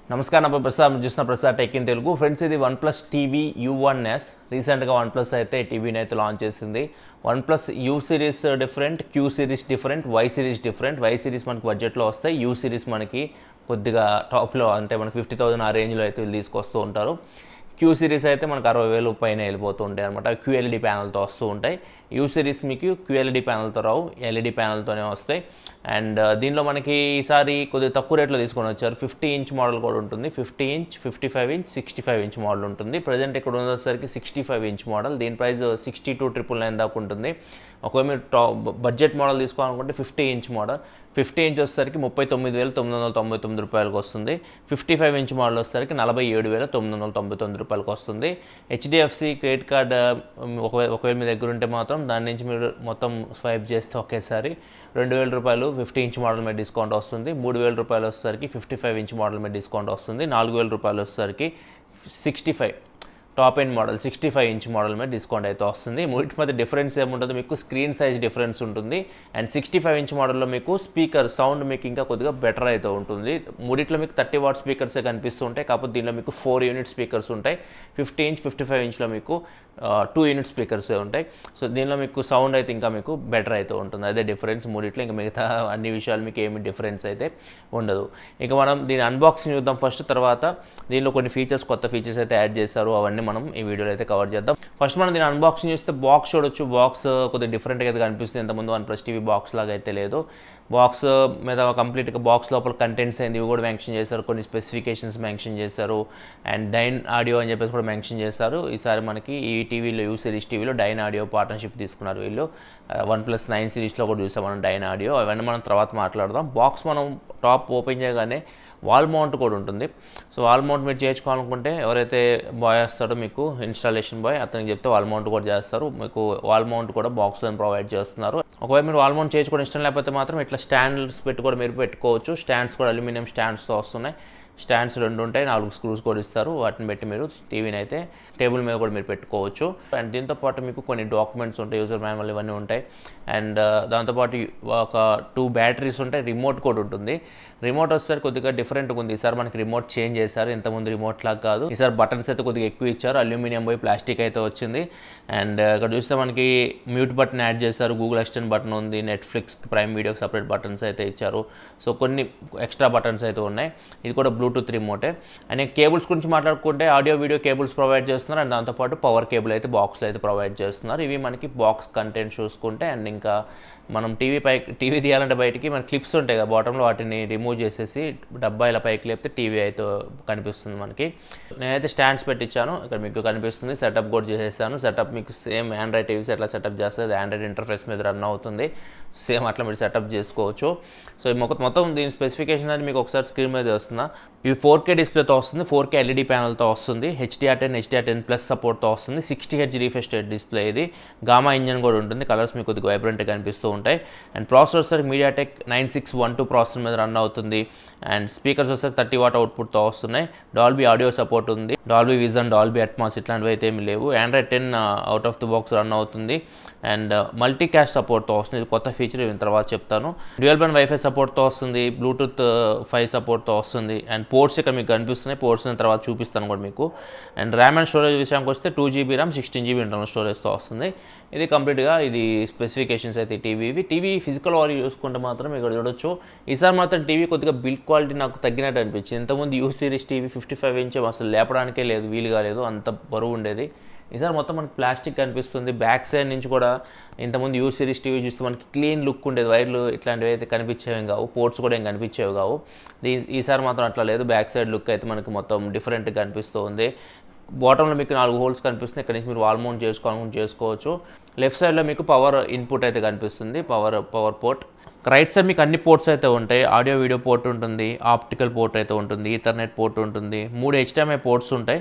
నమస్కారం నా పేరు ప్రసాద్ మీరు చూసిన Prasad tech in Telugu friends ఇది one plus TV U one S రీసెంట్గా వన్ ప్లస్ అయితే టీవీని అయితే లాంచ్ చేసింది OnePlus U series different Q series different Y series different Y series మనకి బడ్జెట్లో వస్తాయి యూ సిరీస్ మనకి కొద్దిగా టాప్లో అంటే మనకి ఫిఫ్టీ థౌసండ్ ఆ రేంజ్లో అయితే వీళ్ళు తీసుకొస్తూ ఉంటారు క్యూ సిరీస్ అయితే మనకు అరవై వేలు పైన వెళ్ళిపోతూ ఉంటాయి అనమాట క్యూఎల్ఈడి ప్యానల్తో వస్తూ ఉంటాయి యూ సిరీస్ మీకు క్యూఎల్ఈడి ప్యానల్తో రావు ఎల్ఈడి ప్యానల్తోనే వస్తాయి అండ్ దీనిలో మనకి ఈసారి కొద్దిగా తక్కువ రేట్లో తీసుకొని వచ్చారు ఫిఫ్టీ ఇంచ్ మోడల్ కూడా ఉంటుంది fifty inch fifty five inch sixty five inch model ఉంటుంది ప్రజెంట్ ఇక్కడ ఉన్నసరికి సిక్స్టీ ఫైవ్ ఇంచ్ మోడల్ దీని price sixty two triple nine దాకా ఉంటుంది ఒకవేళ మీరు టా బడ్జెట్ మోడల్ తీసుకోవాలనుకుంటే fifty inch model fifty inch వచ్చేసరికి ముప్పై తొమ్మిది వేల తొమ్మిది వందల తొంభై తొమ్మిది రూపాయలకు వస్తుంది ఫిఫ్టీ ఫైవ్ ఇంచ్ మోడల్ వచ్చేసరికి నలభై ఏడు వేల తొమ్మిది వందల తొంభై తొమ్మిది రూపాయలకు వస్తుంది హెచ్డిఎఫ్సి క్రెడిట్ కార్డ్ ఒకవేళ ఒకవేళ మీ దగ్గర ఉంటే మాత్రం దాని నుంచి మీరు మొత్తం స్వైప్ చేస్తే ఒకేసారి రెండు వేల రూపాయలు ఫిఫ్టీ ఇంచ్ మోడల్ మీద డిస్కౌంట్ వస్తుంది మూడు వేల రూపాయలు వచ్చేసరికి ఫిఫ్టీ ఫైవ్ ఇంచ్ మోడల్ మీద డిస్కౌంట్ వస్తుంది నాలుగు వేల రూపాయలు వచ్చేసరికి sixty five top end model sixty five inch model మీద డిస్కౌంట్ అయితే వస్తుంది మూడింటి మధ్య డిఫరెన్స్ ఏముంటుంది మీకు స్క్రీన్ సైజ్ డిఫరెన్స్ ఉంటుంది అండ్ సిక్స్టీ ఫైవ్ ఇంచ్ మోడల్లో మీకు స్పీకర్ సౌండ్ మీకు ఇంకా కొద్దిగా బెటర్ అయితే ఉంటుంది మూడిట్లో మీకు థర్టీ వాట్ స్పీకర్సే కనిపిస్తూ ఉంటాయి కాకపోతే దీనిలో మీకు ఫోర్ యూనిట్ స్పీకర్స్ ఉంటాయి ఫిఫ్టీ ఇంచ్ ఫిఫ్టీ ఫైవ్ ఇంచ్లో మీకు టూ యూనిట్ స్పీకర్సే ఉంటాయి సో దీనిలో మీకు సౌండ్ అయితే ఇంకా మీకు బెటర్ అయితే ఉంటుంది అదే డిఫరెన్స్ మూడిట్లో ఇంకా మిగతా అన్ని విషయాలు మీకు ఏమి డిఫరెన్స్ అయితే ఉండదు ఇక మనం దీని అన్బాక్సింగ్ చూద్దాం ఫస్ట్ తర్వాత దీనిలో కొన్ని ఫీచర్స్ కొత్త ఫీచర్స్ అయితే యాడ్ చేశారు అవన్నీ మనం ఈ వీడియోలో అయితే కవర్ చేద్దాం ఫస్ట్ మనం దీని అన్బాక్సింగ్ చేస్తే బాక్స్ చూడొచ్చు బాక్స్ కొద్దిగా డిఫరెంట్గా అయితే కనిపిస్తుంది ఇంతకుముందు వన్ ప్లస్ టీవీ బాక్స్ లాగా అయితే లేదు బాక్స్ మీద కంప్లీట్గా బాక్స్ లోపల కంటెంట్స్ అయింది ఇవి కూడా మెన్షన్ చేశారు కొన్ని స్పెసిఫికేషన్స్ మెన్షన్ చేశారు అండ్ డైన్ ఆడియో అని చెప్పేసి కూడా మెన్షన్ చేశారు ఈసారి మనకి ఈ టీవీలో యూ సిరీస్ టీవీలో డైన్ ఆడియో పార్ట్నర్షిప్ తీసుకున్నారు వీళ్ళు వన్ ప్లస్ నైన్ సిరీస్లో కూడా చూసాం మనం డైన్ ఆడియో అవన్నీ మనం తర్వాత మాట్లాడదాం బాక్స్ మనం టాప్ ఓపెన్ చేయగానే వాల్ మౌంట్ కూడా ఉంటుంది సో వాల్ మౌంట్ మీరు చేర్చుకోవాలనుకుంటే ఎవరైతే బాయ్ వస్తాడో మీకు ఇన్స్టాలేషన్ బాయ్ అతనికి చెప్తే వాల్ మౌంట్ కూడా చేస్తారు మీకు వాల్ మౌంట్ కూడా బాక్స్ ప్రొవైడ్ చేస్తున్నారు ఒకవేళ మీరు వాల్ మౌంట్ చేయించుకోవడం ఇష్టం లేకపోతే మాత్రం ఇట్లా స్టాండ్స్ పెట్టి కూడా మీరు పెట్టుకోవచ్చు స్టాండ్స్ కూడా అల్యూమినియం స్టాండ్స్తో వస్తున్నాయి స్టాండ్స్ రెండు ఉంటాయి నాలుగు స్క్రూస్ కూడా ఇస్తారు వాటిని పెట్టి మీరు టీవీని అయితే టేబుల్ మీద కూడా మీరు పెట్టుకోవచ్చు అండ్ దీంతో పాటు మీకు కొన్ని డాక్యుమెంట్స్ ఉంటాయి యూజర్ మాన్యువల్ ఇవన్నీ ఉంటాయి అండ్ దాంతోపాటు ఒక టూ బ్యాటరీస్ ఉంటాయి రిమోట్ కూడా ఉంటుంది రిమోట్ వచ్చేసరికి కొద్దిగా డిఫరెంట్గా ఉంది ఈసారి మనకి రిమోట్ చేంజ్ చేశారు ఇంతకుముందు రిమోట్ లాగా కాదు ఈసారి బటన్స్ అయితే కొద్దిగా ఎక్కువ ఇచ్చారు అల్యూమినియం పోయి ప్లాస్టిక్ అయితే వచ్చింది అండ్ ఇక్కడ చూస్తే మనకి మ్యూట్ బటన్ యాడ్ చేశారు గూగుల్ అసిస్టెంట్ బటన్ ఉంది నెట్ఫ్లిక్స్ ప్రైమ్ వీడియోకి సపరేట్ బటన్స్ అయితే ఇచ్చారు సో కొన్ని ఎక్స్ట్రా బటన్స్ అయితే ఉన్నాయి ఇది కూడా బ్లూటూత్ రిమోటే అండ్ కేబుల్స్ గురించి మాట్లాడుకుంటే ఆడియో వీడియో కేబుల్స్ ప్రొవైడ్ చేస్తున్నారు అండ్ దాంతోపాటు పవర్ కేబుల్ అయితే బాక్స్లో అయితే ప్రొవైడ్ చేస్తున్నారు ఇవి మనకి బాక్స్ కంటెంట్ చూసుకుంటే అండ్ ఇంకా మనం టీవీ పై టీవీ తీయాలంటే బయటికి మన క్లిప్స్ ఉంటాయి కదా బాటంలో వాటిని రిమూవ్ చేసేసి డబ్బా ఇలా పైకి లేపితే టీవీ అయితే కనిపిస్తుంది మనకి నేనైతే స్టాండ్స్ పెట్టించాను ఇక్కడ మీకు కనిపిస్తుంది సెటప్ కూడా చేసేసాను సెటప్ మీకు సేమ్ ఆండ్రాయిడ్ టీవీస్ ఎట్లా సెటప్ చేస్తుంది ఆండ్రాయిడ్ ఇంటర్ఫేస్ మీద రన్ అవుతుంది సేమ్ అట్లా మీరు సెటప్ చేసుకోవచ్చు సో ఈ మొత్తం మొత్తం దీని స్పెసిఫికేషన్ అనేది మీకు ఒకసారి స్క్రీన్ మీద వస్తుందా ఇది ఫోర్ కే డిస్ప్లేతో వస్తుంది ఫోర్ కే ఎల్ఈడి ప్యానల్తో వస్తుంది HDR ten HDR ten plus సపోర్ట్తో వస్తుంది సిక్స్టీ హెచ్ రీఫ్రెష్ డిస్ప్లే ఇది గామా ఇంజన్ కూడా ఉంటుంది కలర్స్ మీకు కొద్దిగా వైబ్రెంట్గా కనిపిస్తూ ఉంటాయి and processor MediaTek nine six one two processor మీద రన్ అవుతుంది అండ్ స్పీకర్స్ వస్తే థర్టీ వాట్ అవుట్పుట్తో వస్తున్నాయి డాల్బీ ఆడియో సపోర్ట్ ఉంది డాల్బీ విజన్ డాల్బీ అట్మాస్ ఇట్లాంటివి అయితే ఏమి లేవు Android ten out of the box run అవుతుంది అండ్ మల్టీ క్యాష్ సపోర్ట్తో వస్తుంది ఇది కొత్త ఫీచర్ ఇవి తర్వాత చెప్తాను డ్యూయల్ బ్యాండ్ వైఫై సపోర్ట్తో వస్తుంది బ్లూటూత్ ఫైవ్ సపోర్ట్తో వస్తుంది అండ్ పోర్ట్స్ ఇక్కడ మీకు కనిపిస్తున్నాయి పోర్ట్స్ తర్వాత చూపిస్తాను కూడా మీకు అండ్ ర్యామ్ అండ్ స్టోరేజ్ విషయానికి వస్తే two GB RAM sixteen GB internal స్టోరేజ్తో వస్తుంది ఇది కంప్లీట్గా ఇది స్పెసిఫికేషన్స్ అయితే టీవీ ఇవి టీవీ ఫిజికల్ వారి చూసుకుంటే మాత్రం ఇక్కడ చూడొచ్చు ఈసారి మాత్రం టీవీ కొద్దిగా బిల్డ్ క్వాలిటీ నాకు తగ్గినట్టు అనిపించింది ఇంతకుముందు U series TV fifty five inch అసలు లేపడానికే లేదు వీలు కాలేదు అంత బరువు ఉండేది ఈసారి మొత్తం మనకి ప్లాస్టిక్ కనిపిస్తుంది బ్యాక్ సైడ్ నుంచి కూడా ఇంతకుముందు యూ సిరీస్ టీవీ చూస్తే మనకి క్లీన్ లుక్ ఉండేది వైర్లు ఇట్లాంటివి అయితే కనిపించేవి కావు పోర్ట్స్ కూడా ఏం కనిపించేవి కావు ఈసారి మాత్రం అట్లా లేదు బ్యాక్ సైడ్ లుక్ అయితే మనకి మొత్తం డిఫరెంట్గా కనిపిస్తూ ఉంది బాటంలో మీకు నాలుగు హోల్స్ కనిపిస్తుంది ఇక్కడ నుంచి మీరు వాల్ మౌంట్ చేసుకోవాలనుకుంటే చేసుకోవచ్చు లెఫ్ట్ సైడ్లో మీకు పవర్ ఇన్పుట్ అయితే కనిపిస్తుంది power power port right side మీకు అన్ని పోర్ట్స్ అయితే ఉంటాయి ఆడియో వీడియో పోర్ట్ ఉంటుంది ఆప్టికల్ పోర్ట్ అయితే ఉంటుంది ఈథర్నెట్ పోర్ట్ ఉంటుంది మూడు హెచ్డిఎంఐ పోర్ట్స్ ఉంటాయి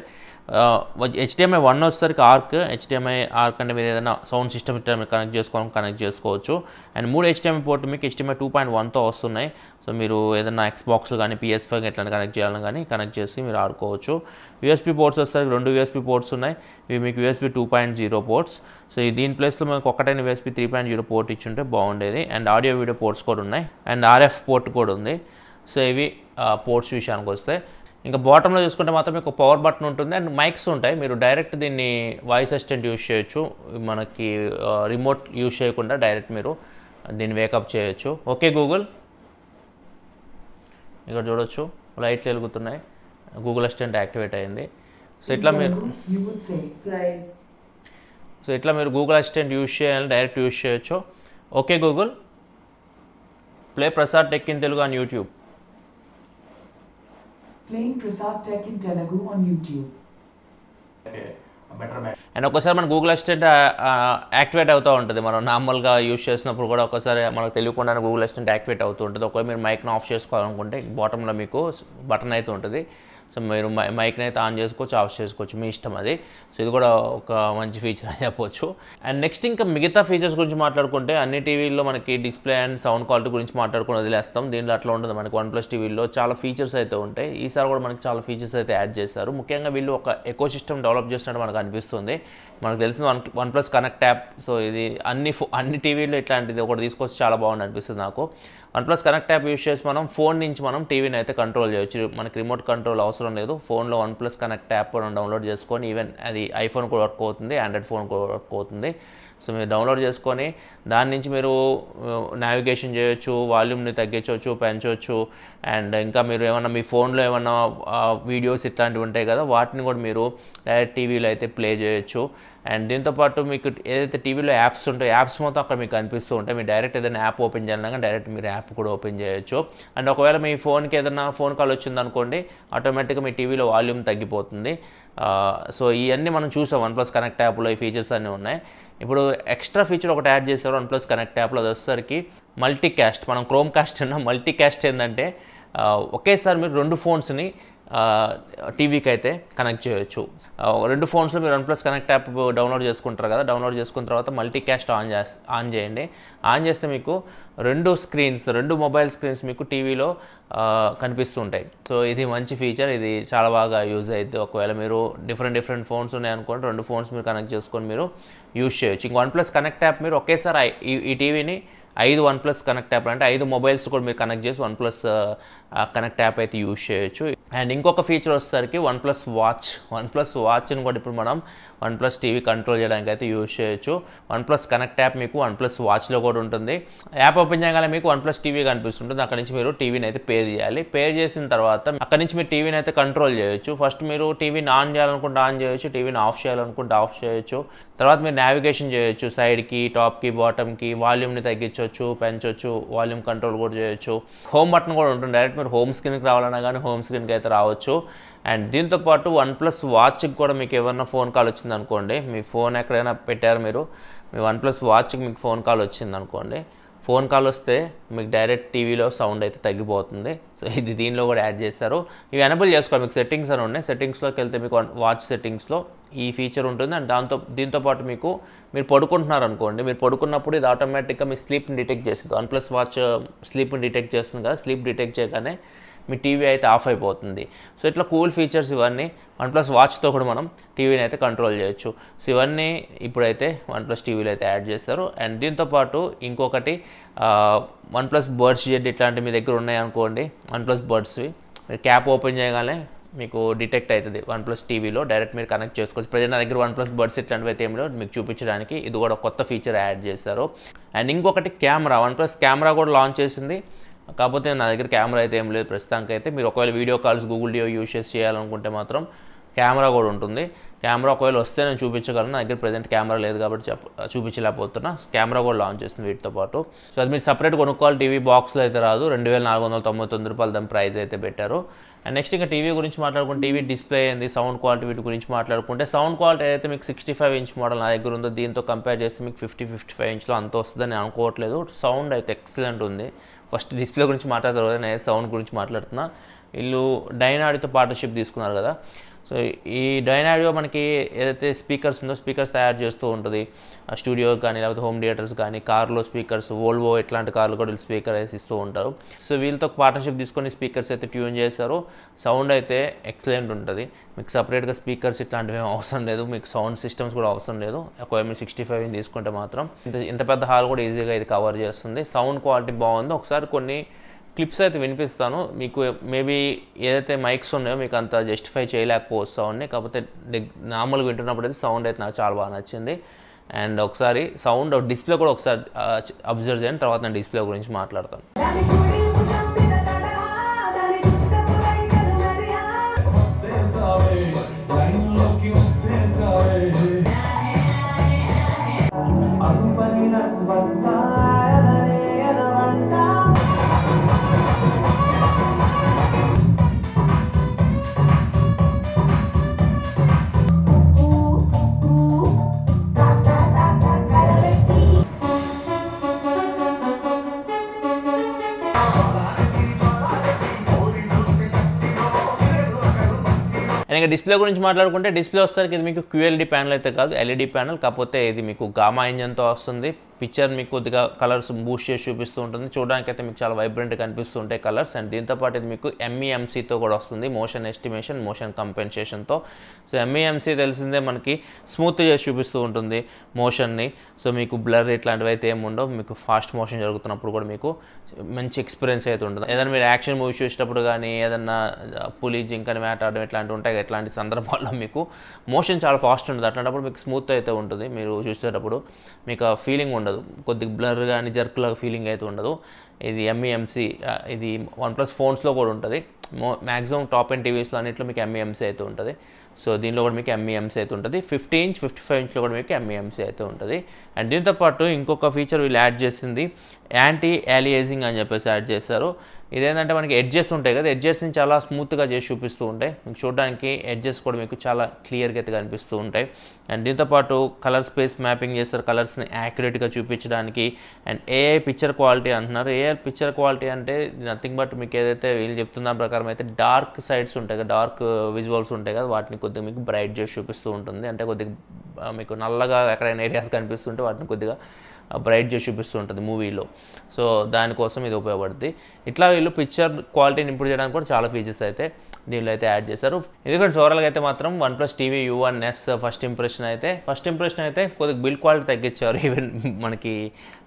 హెచ్డిఎంఐ వన్ వచ్చేసరికి ఆర్క్ హెచ్డిఎంఐ ఆర్క్ అంటే మీరు ఏదైనా సౌండ్ సిస్టమ్ కనెక్ట్ చేసుకోవాలి కనెక్ట్ చేసుకోవచ్చు అండ్ మూడు హెచ్డిఎంఐ పోర్ట్ మీకు హెచ్డిఎంఐ టూ పాయింట్ వన్తో వస్తున్నాయి సో మీరు ఏదైనా ఎక్స్బాక్స్ కానీ పిఎస్ ఫైవ్ ఎట్లా కనెక్ట్ చేయాలని కానీ కనెక్ట్ చేసి మీరు ఆడుకోవచ్చు యూఎస్పీ పోర్ట్స్ వచ్చేసరికి రెండు యూఎస్పీ పోర్ట్స్ ఉన్నాయి ఇవి మీకు USB two point zero ports so ఈ దీని ప్లేస్లో మనకు ఒకటైన USB three point zero port ఇచ్చుంటే బాగుండేది అండ్ ఆడియో వీడియో పోర్ట్స్ కూడా ఉన్నాయి అండ్ ఆర్ఎఫ్ పోర్ట్ కూడా ఉంది సో ఇవి పోర్ట్స్ విషయానికి వస్తే ఇంకా బాటంలో చూసుకుంటే మాత్రం మీకు పవర్ బటన్ ఉంటుంది అండ్ మైక్స్ ఉంటాయి మీరు డైరెక్ట్ దీన్ని వాయిస్ అసిస్టెంట్ యూస్ చేయొచ్చు మనకి రిమోట్ యూస్ చేయకుండా డైరెక్ట్ మీరు దీన్ని వేకప్ చేయొచ్చు ఓకే గూగుల్ ఇక్కడ చూడొచ్చు లైట్లు వెలుగుతున్నాయి గూగుల్ అసిస్టెంట్ యాక్టివేట్ అయింది సో ఇట్లా మీరు You would say, play. So ఇట్లా మీరు గూగుల్ అసిస్టెంట్ యూస్ చేయాలని డైరెక్ట్ యూస్ చేయొచ్చు okay Google play Prasad tech in Telugu on YouTube Playing Prasad Tech in Telugu on YouTube. And ఒక్కసారి మన గూగుల్ అసిస్టెంట్ యాక్టివేట్ అవుతూ ఉంటుంది మనం నార్మల్గా యూస్ చేసినప్పుడు కూడా ఒకసారి మనకు తెలియకుండానే గూగుల్ అసిస్టెంట్ యాక్టివేట్ అవుతూ ఉంటుంది ఒకవేళ మీరు మైక్ని ఆఫ్ చేసుకోవాలనుకుంటే బాటంలో మీకు బటన్ అయితే ఉంటుంది సో మీరు మై మైక్ని అయితే ఆన్ చేసుకోవచ్చు ఆఫ్ చేసుకోవచ్చు మీ ఇష్టం అది సో ఇది కూడా ఒక మంచి ఫీచర్ అని చెప్పొచ్చు అండ్ నెక్స్ట్ ఇంకా మిగతా ఫీచర్స్ గురించి మాట్లాడుకుంటే అన్ని టీవీల్లో మనకి డిస్ప్లే అండ్ సౌండ్ క్వాలిటీ గురించి మాట్లాడుకుని వదిలేస్తాం దీంట్లో అట్లా ఉంటుంది మనకి వన్ ప్లస్ టీవీలో చాలా ఫీచర్స్ అయితే ఉంటాయి ఈసారి కూడా మనకి చాలా ఫీచర్స్ అయితే యాడ్ చేశారు ముఖ్యంగా వీళ్ళు ఒక ఎకో సిస్టమ్ డెవలప్ చేస్తున్నట్టు మనకు అనిపిస్తుంది మనకు తెలిసిన one one plus connect app so ఇది అన్ని ఫో అన్ని టీవీలో ఇట్లాంటిది ఒకటి తీసుకొచ్చి చాలా బాగుంది అనిపిస్తుంది నాకు one plus connect app use చేసి మనం ఫోన్ నుంచి మనం టీవీని అయితే కంట్రోల్ చేయొచ్చు మనకి రిమోట్ కంట్రోల్ అవసరం లేదు ఫోన్లో వన్ ప్లస్ కనెక్ట్ యాప్ మనం డౌన్లోడ్ చేసుకొని ఈవెన్ అది ఐఫోన్ కూడా వర్క్ అవుతుంది ఆండ్రాయిడ్ ఫోన్ కూడా వర్క్ అవుతుంది సో మీరు డౌన్లోడ్ చేసుకొని దాని నుంచి మీరు నావిగేషన్ చేయొచ్చు వాల్యూమ్ని తగ్గించవచ్చు పెంచవచ్చు అండ్ ఇంకా మీరు ఏమన్నా మీ ఫోన్లో ఏమన్నా వీడియోస్ ఇట్లాంటివి ఉంటాయి కదా వాటిని కూడా మీరు డైరెక్ట్ టీవీలో అయితే ప్లే చేయొచ్చు అండ్ దీంతోపాటు మీకు ఏదైతే టీవీలో యాప్స్ ఉంటాయో యాప్స్ మొత్తం అక్కడ మీకు కనిపిస్తూ ఉంటాయి మీరు డైరెక్ట్ ఏదైనా యాప్ ఓపెన్ చేయాలన్నా డైరెక్ట్ మీరు యాప్ కూడా ఓపెన్ చేయొచ్చు అండ్ ఒకవేళ మీ ఫోన్కి ఏదైనా ఫోన్ కాల్ వచ్చిందనుకోండి ఆటోమేటిక్గా మీ టీవీలో వాల్యూమ్ తగ్గిపోతుంది సో ఇవన్నీ మనం చూసాం వన్ ప్లస్ కనెక్ట్ యాప్లో ఈ ఫీచర్స్ అన్నీ ఉన్నాయి ఇప్పుడు ఎక్స్ట్రా ఫీచర్ ఒకటి యాడ్ చేశారు వన్ ప్లస్ కనెక్ట్ యాప్లో అది వచ్చేసరికి మల్టీ క్యాస్ట్ మనం క్రోమ్ కాస్ట్ అన్న మల్టీ క్యాస్ట్ ఏంటంటే ఆ, ఒకేసారి మీరు రెండు ఫోన్స్ని టీవీకి అయితే కనెక్ట్ చేయొచ్చు ఆ, రెండు ఫోన్స్లో మీరు one plus connect app download చేసుకుంటారు కదా డౌన్లోడ్ చేసుకున్న తర్వాత మల్టీ క్యాస్ట్ ఆన్ చేస్ ఆన్ చేయండి ఆన్ చేస్తే మీకు రెండు స్క్రీన్స్ రెండు మొబైల్ స్క్రీన్స్ మీకు టీవీలో కనిపిస్తుంటాయి సో ఇది మంచి ఫీచర్ ఇది చాలా బాగా యూజ్ అవుతుంది ఒకవేళ మీరు డిఫరెంట్ డిఫరెంట్ ఫోన్స్ ఉన్నాయి అనుకోండి రెండు ఫోన్స్ మీరు కనెక్ట్ చేసుకొని మీరు యూజ్ చేయొచ్చు ఇంక వన్ ప్లస్ కనెక్ట్ యాప్ మీరు ఒకేసారి ఐ- ఈ ఈ టీవీని ఐదు వన్ ప్లస్ కనెక్ట్ యాప్ అంటే ఐదు మొబైల్స్ కూడా మీరు కనెక్ట్ చేసి వన్ ప్లస్ కనెక్ట్ యాప్ అయితే యూజ్ చేయొచ్చు అండ్ ఇంకొక ఫీచర్ వచ్చేసరికి one plus watch one plus వాచ్ని కూడా ఇప్పుడు మనం వన్ ప్లస్ టీవీ కంట్రోల్ చేయడానికి అయితే యూజ్ చేయొచ్చు వన్ ప్లస్ కనెక్ట్ యాప్ మీకు వన్ ప్లస్ వాచ్లో కూడా ఉంటుంది యాప్ ఓపెన్ చేయగానే మీకు వన్ ప్లస్ టీవీ కనిపిస్తుంటుంది అక్కడ నుంచి మీరు టీవీని అయితే పే చేయాలి పే చేసిన తర్వాత అక్కడ నుంచి మీరు టీవీని అయితే కంట్రోల్ చేయొచ్చు ఫస్ట్ మీరు టీవీని ఆన్ చేయాలనుకుంటే ఆన్ చేయొచ్చు టీవీని ఆఫ్ చేయాలనుకుంటే ఆఫ్ చేయొచ్చు తర్వాత మీరు నావిగేషన్ చేయొచ్చు సైడ్కి టాప్కి బాటమ్కి వాల్యూమ్ని తగ్గించవచ్చు పెంచవచ్చు వాల్యూమ్ కంట్రోల్ కూడా చేయొచ్చు హోమ్ బటన్ కూడా ఉంటుంది డైరెక్ట్ మీరు హోమ్ స్క్రీన్కి రావాలన్నా కానీ హోమ్ స్క్రీన్కి అయితే రావచ్చు అండ్ దీంతో పాటు వన్ ప్లస్ వాచ్కి కూడా మీకు ఏమన్నా ఫోన్ కాల్ వచ్చింది అనుకోండి మీ ఫోన్ ఎక్కడైనా పెట్టారు మీరు మీ వన్ ప్లస్ వాచ్కి మీకు ఫోన్ కాల్ వచ్చింది అనుకోండి ఫోన్ కాల్ వస్తే మీకు డైరెక్ట్ టీవీలో సౌండ్ అయితే తగ్గిపోతుంది సో ఇది దీనిలో కూడా యాడ్ చేశారు ఇవి ఎనబుల్ చేసుకోవాలి మీకు సెట్టింగ్స్ అని ఉన్నాయి సెట్టింగ్స్లోకి వెళ్తే మీకు వాచ్ సెట్టింగ్స్లో ఈ ఫీచర్ ఉంటుంది అండ్ దాంతో దీంతో పాటు మీకు మీరు పడుకుంటున్నారు అనుకోండి మీరు పడుకున్నప్పుడు ఇది ఆటోమేటిక్గా మీ స్లీప్ని డిటెక్ట్ చేస్తుంది వన్ ప్లస్ వాచ్ స్లీప్ని డిటెక్ట్ చేస్తుంది కదా స్లీప్ డిటెక్ట్ చేయగానే మీ టీవీ అయితే ఆఫ్ అయిపోతుంది సో ఇట్లా కూల్ ఫీచర్స్ ఇవన్నీ వన్ ప్లస్ వాచ్తో కూడా మనం టీవీని అయితే కంట్రోల్ చేయొచ్చు సో ఇవన్నీ ఇప్పుడైతే వన్ ప్లస్ టీవీలో అయితే యాడ్ చేస్తారు అండ్ దీంతో పాటు ఇంకొకటి వన్ ప్లస్ బర్డ్స్ జెడ్ ఇట్లాంటి మీ దగ్గర ఉన్నాయనుకోండి వన్ ప్లస్ బర్డ్స్వి మీరు క్యాప్ ఓపెన్ చేయగానే మీకు డిటెక్ట్ అవుతుంది వన్ ప్లస్ టీవీలో డైరెక్ట్ మీరు కనెక్ట్ చేసుకోవచ్చు ప్రజెంట్ నా దగ్గర వన్ ప్లస్ బర్డ్స్ ఇట్లాంటివి అయితే ఏమిలో మీకు చూపించడానికి ఇది కూడా కొత్త ఫీచర్ యాడ్ చేశారు అండ్ ఇంకొకటి కెమెరా వన్ ప్లస్ కెమెరా కూడా లాంచ్ చేసింది కాకపోతే నా దగ్గర కెమెరా అయితే ఏం లేదు ప్రస్తుతానికి అయితే మీరు ఒకవేళ video calls Google Duo use చేసి చేయాలనుకుంటే మాత్రం కెమెరా కూడా ఉంటుంది కెమెరా ఒకవేళ వస్తే నేను చూపించగలను నా దగ్గర ప్రజెంట్ కెమెరా లేదు కాబట్టి చెప్ప చూపించలేకపోతున్నా కెమెరా కూడా లాంచ్ చేస్తుంది వీటితో పాటు సో అది మీరు సపరేట్ కొనుక్కోవాలి టీవీ బాక్స్లో అయితే రాదు రెండు వేల నాలుగు వందల తొంభై తొమ్మిది రూపాయలు దాని ప్రైస్ అయితే పెట్టారు అండ్ నెక్స్ట్ ఇంకా టీవీ గురించి మాట్లాడుకుంటే టీవీ డిస్ప్లే ఏంది సౌండ్ క్వాలిటీ వీటి గురించి మాట్లాడుకుంటే సౌండ్ క్వాలిటీ అయితే మీకు సిక్స్టీ ఫైవ్ ఇంచ్ మోడల్ నా దగ్గర ఉందో దీంతో కంపేర్ చేస్తే మీకు ఫిఫ్టీ ఫిఫ్టీ ఫైవ్ ఇంచ్లో అంత వస్తుందని నేను అనుకోవట్లేదు సౌండ్ అయితే ఎక్సలెంట్ ఉంది ఫస్ట్ డిస్ప్లే గురించి మాట్లాడతారు కదా నేను సౌండ్ గురించి మాట్లాడుతున్నా వీళ్ళు డైనాడితో పార్ట్నర్షిప్ తీసుకున్నారు కదా సో ఈ డైనాడియో మనకి ఏదైతే స్పీకర్స్ ఉందో స్పీకర్స్ తయారు చేస్తూ ఉంటుంది స్టూడియో కానీ లేకపోతే హోమ్ థియేటర్స్ కానీ కార్లో స్పీకర్స్ వోల్వో ఇట్లాంటి కార్లు కూడా స్పీకర్ వేసి ఇస్తూ ఉంటారు సో వీళ్ళతో పార్ట్నర్షిప్ తీసుకొని స్పీకర్స్ అయితే ట్యూన్ చేశారు సౌండ్ అయితే ఎక్సలెంట్ ఉంటుంది మీకు సపరేట్గా స్పీకర్స్ ఇట్లాంటివి ఏం అవసరం లేదు మీకు సౌండ్ సిస్టమ్స్ కూడా అవసరం లేదు ఒకవేళ మీరు సిక్స్టీ ఫైవ్ తీసుకుంటే మాత్రం ఇంత ఇంత పెద్ద హాల్ కూడా ఈజీగా ఇది కవర్ చేస్తుంది సౌండ్ క్వాలిటీ బాగుంది ఒకసారి కొన్ని క్లిప్స్ అయితే వినిపిస్తాను మీకు మేబీ ఏదైతే మైక్స్ ఉన్నాయో మీకు అంత జస్టిఫై చేయలేకపోవచ్చు సౌండ్ని కాకపోతే నార్మల్గా వింటున్నప్పుడు అయితే సౌండ్ అయితే నాకు చాలా బాగా నచ్చింది అండ్ ఒకసారి సౌండ్ డిస్ప్లే కూడా ఒకసారి అబ్జర్వ్ చేయండి తర్వాత నేను డిస్ప్లే గురించి మాట్లాడతాను దాని గురించి చంపిన తడవా దాని చుట్టపు రైకలు మరియా వచ్చేసావే లైన్లోకి వచ్చేసావే అనుపని నవ్వంతా ఎననే ఎనవంట ఊ ఊ తా తా తా తా కడబెట్టి అండ్ ఇంకా డిస్ప్లే గురించి మాట్లాడుకుంటే డిస్ప్లే వచ్చేసరికి ఇది మీకు క్యూఎల్డి ప్యానల్ అయితే కాదు ఎల్ఈడి ప్యానల్ కాకపోతే ఇది మీకు గామా ఇంజన్తో వస్తుంది పిక్చర్ మీకు కొద్దిగా కలర్స్ బూస్ట్ చేసి చూపిస్తూ ఉంటుంది చూడడానికి అయితే మీకు చాలా వైబ్రెంట్ కనిపిస్తూ ఉంటాయి కలర్స్ అండ్ దీంతో పాటు ఇది మీకు ఎంఈఎంసీతో కూడా వస్తుంది మోషన్ ఎస్టిమేషన్ మోషన్ కంపెన్సేషన్తో సో ఎంఈఎంసీ తెలిసిందే మనకి స్మూత్ చేసి చూపిస్తూ ఉంటుంది మోషన్ని సో మీకు బ్లర్ ఇట్లాంటివి అయితే ఏమి ఉండవు మీకు ఫాస్ట్ మోషన్ జరుగుతున్నప్పుడు కూడా మీకు మంచి ఎక్స్పీరియన్స్ అయితే ఉంటుంది ఏదైనా మీరు యాక్షన్ మూవీ చూసేటప్పుడు కానీ ఏదన్నా పులి జింకని వేటాడడం ఇట్లాంటివి ఉంటాయి కదా, ఇట్లాంటి సందర్భాల్లో మీకు మోషన్ చాలా ఫాస్ట్ ఉంటుంది అట్లాంటప్పుడు మీకు స్మూత్ అయితే ఉంటుంది మీరు చూసేటప్పుడు మీకు ఆ ఫీలింగ్ ఉండదు కొద్దిగా బ్లర్ కానీ జర్క్లాగా ఫీలింగ్ అయితే ఉండదు ఇది ఎంఈఎంసీ ఇది వన్ ప్లస్ ఫోన్స్లో కూడా ఉంటుంది మో మ్యాక్సిమం టాప్ అండ్ టీవీస్లో అన్నింటిలో మీకు ఎంఈఎంసీ అయితే ఉంటుంది సో దీనిలో కూడా మీకు ఎంఈఎంసీ అయితే ఉంటుంది ఫిఫ్టీ ఇంచ్ ఫిఫ్టీ ఫైవ్ ఇంచ్లో కూడా మీకు ఎంఈఎంసీ అయితే ఉంటుంది అండ్ దీంతో పాటు ఇంకొక ఫీచర్ వీళ్ళు యాడ్ చేసింది యాంటీ యాలియేజింగ్ అని చెప్పేసి యాడ్ చేశారు ఇదేంటంటే మనకి ఎడ్జెస్ ఉంటాయి కదా ఎడ్జెస్ని చాలా స్మూత్గా చేసి చూపిస్తూ ఉంటాయి మీకు చూడడానికి ఎడ్జెస్ కూడా మీకు చాలా క్లియర్గా అయితే కనిపిస్తూ ఉంటాయి అండ్ దీంతో పాటు కలర్ స్పేస్ మ్యాపింగ్ చేస్తారు కలర్స్ని యాక్యురేట్గా చూపించడానికి అండ్ ఏఐ పిక్చర్ క్వాలిటీ అంటున్నారు ఏఐ పిక్చర్ క్వాలిటీ అంటే నథింగ్ బట్ మీకు ఏదైతే వీళ్ళు చెప్తున్న ప్రకారం అయితే డార్క్ సైడ్స్ ఉంటాయి కదా డార్క్ విజువల్స్ ఉంటాయి కదా వాటిని కొద్దిగా మీకు బ్రైట్ చేసి చూపిస్తూ ఉంటుంది అంటే కొద్దిగా ఆ, మీకు నల్లగా ఎక్కడైనా ఏరియాస్ కనిపిస్తుంటే వాటిని కొద్దిగా బ్రైట్ చేసి చూపిస్తూ ఉంటుంది మూవీలో సో దానికోసం ఇది ఉపయోగపడుతుంది ఇట్లా వీళ్ళు పిక్చర్ క్వాలిటీని ఇంప్రూవ్ చేయడానికి కూడా చాలా ఫీచర్స్ అయితే దీనిలో అయితే యాడ్ చేశారు ఇది ఫ్రెండ్స్ ఓవరాల్గా అయితే మాత్రం one plus TV U one S first impression అయితే ఫస్ట్ ఇంప్రెషన్ అయితే కొద్దిగా బిల్ క్వాలిటీ తగ్గించారు ఈవెన్ మనకి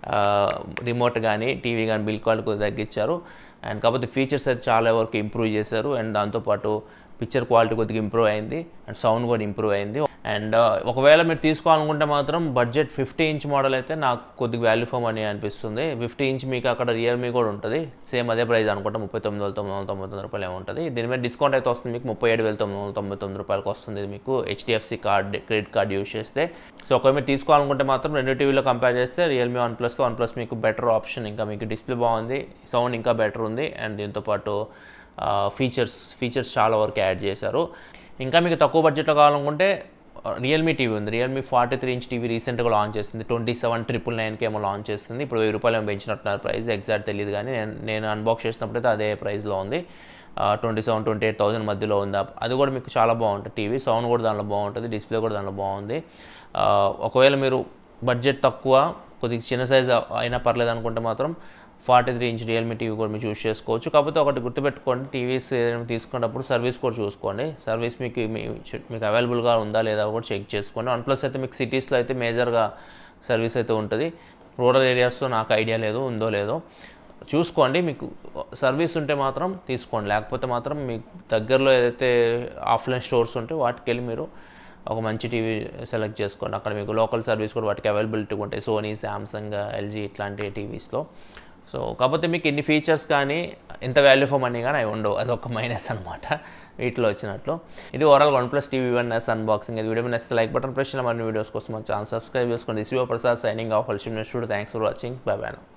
రిమోట్ కానీ టీవీ కానీ బిల్ క్వాలిటీ కొద్దిగా తగ్గించారు అండ్ కాకపోతే ఫీచర్స్ అయితే చాలా వరకు ఇంప్రూవ్ చేశారు అండ్ దాంతోపాటు పిక్చర్ క్వాలిటీ కొద్దిగా ఇంప్రూవ్ అయింది అండ్ సౌండ్ కూడా ఇంప్రూవ్ అయింది అండ్ ఒకవేళ మీరు తీసుకోవాలనుకుంటే మాత్రం బడ్జెట్ ఫిఫ్టీ ఇంచ్ మోడల్ అయితే నాకు కొద్దిగా వాల్యూ ఫర్ మనీ అనిపిస్తుంది ఫిఫ్టీ ఇంచ్ మీకు అక్కడ రియల్మీ కూడా ఉంటుంది సేమ్ అదే ప్రైస్ అనుకుంటా ముప్పై తొమ్మిది వేల తొమ్మిది వందల తొంభై తొమ్మిది రూపాయలు ఏమో ఉంటుంది దీని మీద డిస్కౌంట్ అయితే వస్తుంది మీకు ముప్పై ఏడు వేల తొమ్మిది వందల తొంభై తొమ్మిది రూపాయలకి వస్తుంది ఇది మీకు HDFC card credit card use చేస్తే సో ఒకవేళ మీరు తీసుకోవాలనుకుంటే మాత్రం రెండు టీవీలో కంపేర్ చేస్తే Realme one plus one plus మీకు బెటర్ ఆప్షన్ ఇంకా మీకు డిస్ప్లే బాగుంది సౌండ్ ఇంకా బెటర్ ఉంది అండ్ దీంతోపాటు ఫీచర్స్ ఫీచర్స్ చాలా వరకు యాడ్ చేశారు ఇంకా మీకు తక్కువ బడ్జెట్లో కావాలనుకుంటే రియల్మీ టీవీ ఉంది Realme forty three inch TV రీసెంట్గా లాంచ్ చేసింది ట్వంటీ సెవెన్ ట్రిపుల్ నైన్కి ఏమో లాంచ్ చేస్తుంది ఇప్పుడు వెయ్యి రూపాయలు ఏమో పెంచినట్టున్నారు ప్రైస్ ఎగ్జాక్ట్ తెలియదు కానీ నేను నేను అన్బాక్స్ చేసినప్పుడు అయితే అదే ప్రైస్లో ఉంది twenty seven twenty eight thousand మధ్యలో ఉంది అది కూడా మీకు చాలా బాగుంటుంది టీవీ సౌండ్ కూడా దానిలో బాగుంటుంది డిస్ప్లే కూడా దానిలో బాగుంది ఆ, ఒకవేళ మీరు బడ్జెట్ తక్కువ కొద్దిగా చిన్న సైజ్ అయినా పర్లేదు అనుకుంటే మాత్రం forty three inch Realme TV కూడా మీరు చూస్ చేసుకోవచ్చు కాకపోతే ఒకటి గుర్తుపెట్టుకోండి టీవీస్ ఏదైనా తీసుకున్నప్పుడు సర్వీస్ కూడా చూసుకోండి సర్వీస్ మీకు మీ- మీకు అవైలబుల్గా ఉందా లేదా కూడా చెక్ చేసుకోండి వన్ ప్లస్ అయితే మీకు సిటీస్లో అయితే మేజర్గా సర్వీస్ అయితే ఉంటుంది రూరల్ ఏరియాస్లో నాకు ఐడియా లేదు ఉందో లేదో చూసుకోండి మీకు సర్వీస్ ఉంటే మాత్రం తీసుకోండి లేకపోతే మాత్రం మీకు దగ్గరలో ఏదైతే ఆఫ్లైన్ స్టోర్స్ ఉంటే వాటికి వెళ్ళి మీరు ఒక మంచి టీవీ సెలెక్ట్ చేసుకోండి అక్కడ మీకు లోకల్ సర్వీస్ కూడా వాటికి అవైలబిలిటీ ఉంటాయి సోనీ శాంసంగ్ ఎల్జీ ఇట్లాంటి టీవీస్లో సో కాకపోతే మీకు ఇన్ని ఫీచర్స్ కానీ ఇంత వాల్యూ ఫర్ మనీ కానీ అవి ఉండవు అది ఒక మైనస్ అనమాట వీటిలో వచ్చినట్లు ఇది overall one plus TV one S unboxing ఇది వీడియో నచ్చితే లైక్ బటన్ ప్రెస్ చేయండి మరిన్ని వీడియోస్ కోసం మన ఛానల్ సబ్స్క్రైబ్ చేసుకోండి శివ ప్రసాద్ సైనింగ్ ఆఫ్ హల్షిమ్ next thanks for watching bye by